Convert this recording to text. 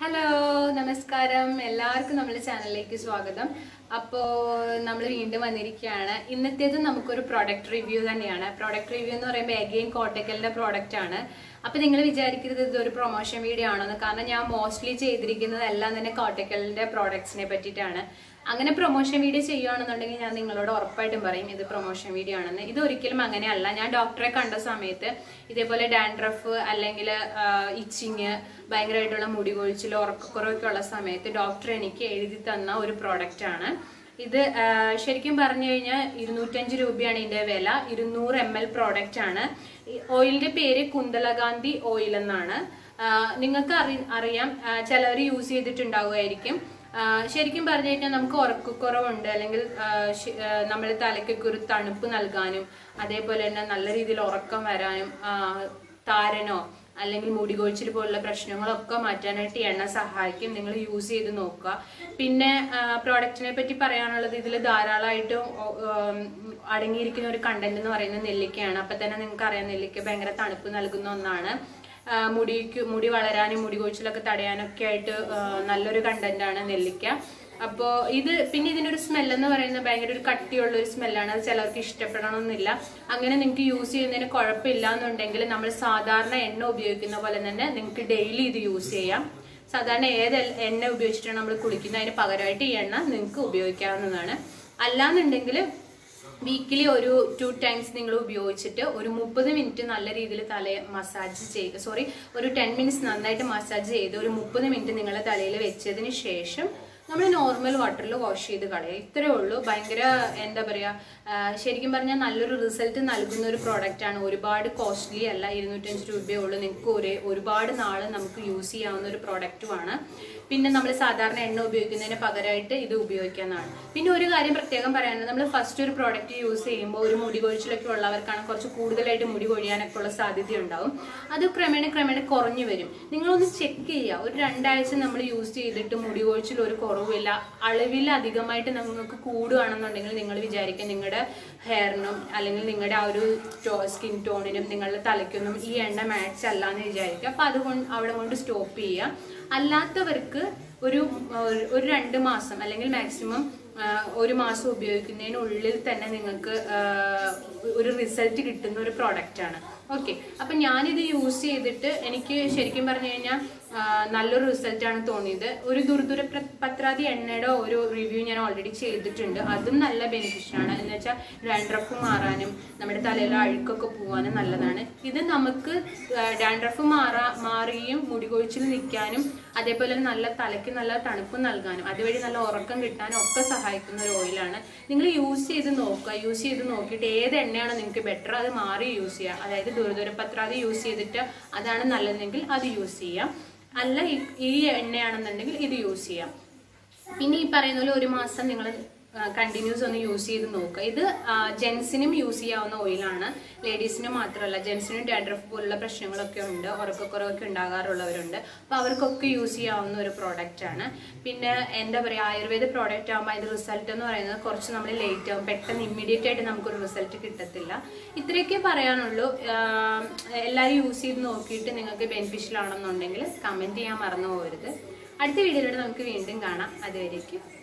hello നമസ്കാരം എല്ലാവർക്കും നമ്മുടെ ചാനലിലേക്ക് സ്വാഗതം അപ്പോൾ നമ്മൾ വീണ്ടും വന്നിരിക്കുകയാണ് ഇന്നത്തേത് നമുക്കൊരു പ്രോഡക്റ്റ് റിവ്യൂ തന്നെയാണ് പ്രോഡക്റ്റ് റിവ്യൂ എന്ന് പറയുമ്പോൾ എഗെയിൻ കോട്ടക്കലിന്റെ പ്രോഡക്റ്റ് ആണ് അപ്പോൾ നിങ്ങൾ വിചാരിക്കരുത് ഇതൊരു പ്രൊമോഷൻ വീഡിയോ ആണെന്ന് കാരണം ഞാൻ മോസ്റ്റ്ലി ചെയ്തിരിക്കുന്നതെല്ലാം തന്നെ കോട്ടക്കലിന്റെ പ്രോഡക്ട്സിനെ പറ്റിയിട്ടാണ് അങ്ങനെ പ്രൊമോഷൻ വീഡിയോ ചെയ്യുകയാണെന്നുണ്ടെങ്കിൽ ഞാൻ നിങ്ങളോട് ഉറപ്പായിട്ടും പറയും ഇത് പ്രൊമോഷൻ വീഡിയോ ആണെന്ന് ഇത് ഒരിക്കലും അങ്ങനെയല്ല ഞാൻ ഡോക്ടറെ കണ്ട സമയത്ത് ഇതേപോലെ ഡാൻഡ്രഫ് അല്ലെങ്കിൽ ഇച്ചിങ് ഭയങ്കരമായിട്ടുള്ള മുടി കൊഴിച്ചിൽ ഉറക്കക്കുറവൊക്കെ ഉള്ള സമയത്ത് ഡോക്ടർ എനിക്ക് എഴുതി തന്ന ഒരു പ്രോഡക്റ്റ് ആണ് ഇത് ആ, ശരിക്കും പറഞ്ഞു കഴിഞ്ഞാൽ ഇരുന്നൂറ്റഞ്ച് രൂപയാണ് ഇതിന്റെ വില ഇരുന്നൂറ് എം എൽ പ്രോഡക്റ്റ് ആണ് ഈ ഓയിലിന്റെ പേര് കുന്തളഗാന്ധി ഓയിൽ എന്നാണ് ആ, നിങ്ങൾക്ക് അറി അറിയാം ചിലർ യൂസ് ചെയ്തിട്ടുണ്ടാവുമായിരിക്കും ആ, ശരിക്കും പറഞ്ഞു കഴിഞ്ഞാൽ നമുക്ക് ഉറക്കക്കുറവുണ്ട് അല്ലെങ്കിൽ നമ്മൾ തലയ്ക്കൊക്കെ ഒരു തണുപ്പ് നൽകാനും അതേപോലെ തന്നെ നല്ല രീതിയിൽ ഉറക്കം വരാനും ആ, താരനോ അല്ലെങ്കിൽ മുടി കൊഴിച്ചിൽ പോലുള്ള പ്രശ്നങ്ങളൊക്കെ മാറ്റാനായിട്ട് ഈ എണ്ണ സഹായിക്കും നിങ്ങൾ യൂസ് ചെയ്ത് നോക്കുക പിന്നെ പ്രോഡക്റ്റിനെ പറ്റി പറയാനുള്ളത് ഇതിൽ ധാരാളമായിട്ട് ഒ- ഉം, അടങ്ങിയിരിക്കുന്ന ഒരു കണ്ടന്റ് എന്ന് പറയുന്നത് നെല്ലിക്കയാണ് അപ്പൊ തന്നെ നിങ്ങൾക്ക് അറിയാം നെല്ലിക്ക ഭയങ്കര തണുപ്പ് നൽകുന്ന ഒന്നാണ് ആ, മുടിക്ക് മുടി വളരാനും മുടി കൊഴിച്ചിലൊക്കെ തടയാനൊക്കെ ആയിട്ട് ആ, നല്ലൊരു കണ്ടന്റ് ആണ് നെല്ലിക്ക അപ്പോൾ ഇത് പിന്നെ ഇതിനൊരു സ്മെല്ല് എന്ന് പറയുന്നത് ഭയങ്കര ഒരു കട്ടിയുള്ള ഒരു സ്മെല്ലാണ് അത് ചിലർക്ക് ഇഷ്ടപ്പെടണമെന്നില്ല അങ്ങനെ നിങ്ങൾക്ക് യൂസ് ചെയ്യുന്നതിന് കുഴപ്പമില്ല എന്നുണ്ടെങ്കിൽ നമ്മൾ സാധാരണ എണ്ണ ഉപയോഗിക്കുന്ന പോലെ തന്നെ നിങ്ങൾക്ക് ഡെയിലി ഇത് യൂസ് ചെയ്യാം സാധാരണ ഏത് എൽ- എണ്ണ ഉപയോഗിച്ചിട്ടാണ് നമ്മൾ കുളിക്കുന്നത് അതിന് പകരമായിട്ട് ഈ എണ്ണ നിങ്ങൾക്ക് ഉപയോഗിക്കാവുന്നതാണ് അല്ലാന്നുണ്ടെങ്കിൽ വീക്കിലി ഒരു ടു ടൈംസ് നിങ്ങൾ ഉപയോഗിച്ചിട്ട് ഒരു മുപ്പത് മിനിറ്റ് നല്ല രീതിയിൽ തല മസാജ് ചെയ്ത് സോറി ഒരു ടെൻ മിനിറ്റ്സ് നന്നായിട്ട് മസാജ് ചെയ്ത് ഒരു മുപ്പത് മിനിറ്റ് നിങ്ങളുടെ തലയിൽ വെച്ചതിന് ശേഷം നമ്മൾ നോർമൽ വാട്ടറിൽ വാഷ് ചെയ്ത് കളയുക ഇത്രയേ ഉള്ളൂ ഭയങ്കര എന്താ പറയുക ആ, ശരിക്കും പറഞ്ഞാൽ നല്ലൊരു റിസൾട്ട് നൽകുന്ന ഒരു പ്രോഡക്റ്റ് ആണ് ഒരുപാട് കോസ്റ്റ്ലി അല്ല ഇരുന്നൂറ്റഞ്ച് രൂപയേ ഉള്ളൂ നിങ്ങൾക്ക് ഒരേ ഒരുപാട് നാൾ നമുക്ക് യൂസ് ചെയ്യാവുന്ന ഒരു പ്രോഡക്റ്റുമാണ് പിന്നെ നമ്മൾ സാധാരണ എണ്ണ ഉപയോഗിക്കുന്നതിന് പകരമായിട്ട് ഇത് ഉപയോഗിക്കാവുന്നതാണ് പിന്നെ ഒരു കാര്യം പ്രത്യേകം പറയാനുള്ളത് നമ്മൾ ഫസ്റ്റ് ഒരു പ്രോഡക്റ്റ് യൂസ് ചെയ്യുമ്പോൾ ഒരു മുടി കൊഴിച്ചിലൊക്കെ ഉള്ളവർക്കാണ് കുറച്ച് കൂടുതലായിട്ട് മുടി കൊഴിയാനൊക്കെ ഉള്ള സാധ്യത ഉണ്ടാവും അത് ക്രമേണ ക്രമേണ കുറഞ്ഞു വരും നിങ്ങളൊന്ന് ചെക്ക് ചെയ്യുക ഒരു രണ്ടാഴ്ച നമ്മൾ യൂസ് ചെയ്തിട്ട് മുടി കൊഴിച്ചിൽ ഒരു കുറവില്ല അളവിൽ അധികമായിട്ട് നിങ്ങൾക്ക് കൂടുകയാണെന്നുണ്ടെങ്കിൽ നിങ്ങൾ വിചാരിക്കുക നിങ്ങളുടെ ഹെയറിനും അല്ലെങ്കിൽ നിങ്ങളുടെ ആ ഒരു സ്കിൻ ടോണിനും നിങ്ങളുടെ തലയ്ക്കൊന്നും ഈ എണ്ണ മാച്ച് അല്ല എന്ന് വിചാരിക്കുക അപ്പൊ അതുകൊണ്ട് അവിടെ കൊണ്ട് സ്റ്റോപ്പ് ചെയ്യുക അല്ലാത്തവർക്ക് ഒരു ഒരു- ഒരു രണ്ട് മാസം അല്ലെങ്കിൽ മാക്സിമം ഒരു മാസം ഉപയോഗിക്കുന്നതിനുള്ളിൽ തന്നെ നിങ്ങൾക്ക് ആ, ഒരു റിസൾട്ട് കിട്ടുന്ന ഒരു പ്രോഡക്റ്റ് ആണ് ഓക്കെ അപ്പൊ ഞാനിത് യൂസ് ചെയ്തിട്ട് എനിക്ക് ശരിക്കും പറഞ്ഞു കഴിഞ്ഞാൽ നല്ലൊരു റിസൾട്ട് ആണ് തോന്നിയത് ഒരു ദുർദുര പ്ര- പത്രാതി എണ്ണയുടെ ഒരു റിവ്യൂ ഞാൻ ഓൾറെഡി ചെയ്തിട്ടുണ്ട് അതും നല്ല ബെനിഫിഷ്യൽ ആണ് എന്ന് വെച്ചാൽ ഡാൻഡ്രഫ് മാറാനും നമ്മുടെ തലയിലെ അഴുക്കൊക്കെ പോകാനും നല്ലതാണ് ഇത് നമുക്ക് ഡാൻഡ്രഫ് മാറാ മാറുകയും മുടി കൊഴിച്ചിൽ നിൽക്കാനും അതേപോലെ തന്നെ നല്ല തലയ്ക്ക് നല്ല തണുപ്പ് നൽകാനും അതുവഴി നല്ല ഉറക്കം കിട്ടാനും ഒക്കെ സഹായിക്കുന്ന ഒരു ഓയിലാണ് നിങ്ങൾ യൂസ് ചെയ്ത് നോക്കുക യൂസ് ചെയ്ത് നോക്കിയിട്ട് ഏത് എണ്ണയാണോ നിങ്ങൾക്ക് ബെറ്റർ അത് മാറി യൂസ് ചെയ്യുക അതായത് ദുരിതപത്രാതി യൂസ് ചെയ്തിട്ട് അതാണ് നല്ലതെങ്കിൽ അത് യൂസ് ചെയ്യാം അല്ല ഈ- ഈ എണ്ണയാണെന്നുണ്ടെങ്കിൽ ഇത് യൂസ് ചെയ്യാം പിന്നെ ഈ പറയുന്ന പോലെ ഒരു മാസം നിങ്ങൾ കണ്ടിന്യൂസ് ഒന്ന് യൂസ് ചെയ്ത് നോക്കുക ഇത് ജെൻസിനും യൂസ് ചെയ്യാവുന്ന ഓയിലാണ് ലേഡീസിന് മാത്രമല്ല ജെൻസിനും ഡാൻഡ്രഫ് പോലുള്ള പ്രശ്നങ്ങളൊക്കെ ഉണ്ട് ഉറക്കക്കുറവൊക്കെ ഉണ്ടാകാറുള്ളവരുണ്ട് അപ്പോൾ അവർക്കൊക്കെ യൂസ് ചെയ്യാവുന്ന ഒരു പ്രോഡക്റ്റ് ആണ് പിന്നെ എന്താ പറയുക ആയുർവേദ പ്രോഡക്റ്റ് ആകുമ്പോൾ അതിന്റെ റിസൾട്ട് എന്ന് പറയുന്നത് കുറച്ച് നമ്മൾ ലേറ്റ് ആവും പെട്ടെന്ന് ഇമ്മീഡിയറ്റ് ആയിട്ട് നമുക്കൊരു റിസൾട്ട് കിട്ടത്തില്ല ഇത്രയൊക്കെ പറയാനുള്ളൂ ആഹ് എല്ലാവരും യൂസ് ചെയ്ത് നോക്കിയിട്ട് നിങ്ങൾക്ക് ബെനിഫിഷ്യൽ ആണെന്നുണ്ടെങ്കിൽ കമന്റ് ചെയ്യാൻ മറന്നു പോകരുത് അടുത്ത വീഡിയോയിലൂടെ നമുക്ക് വീണ്ടും കാണാം അതുവരേക്കും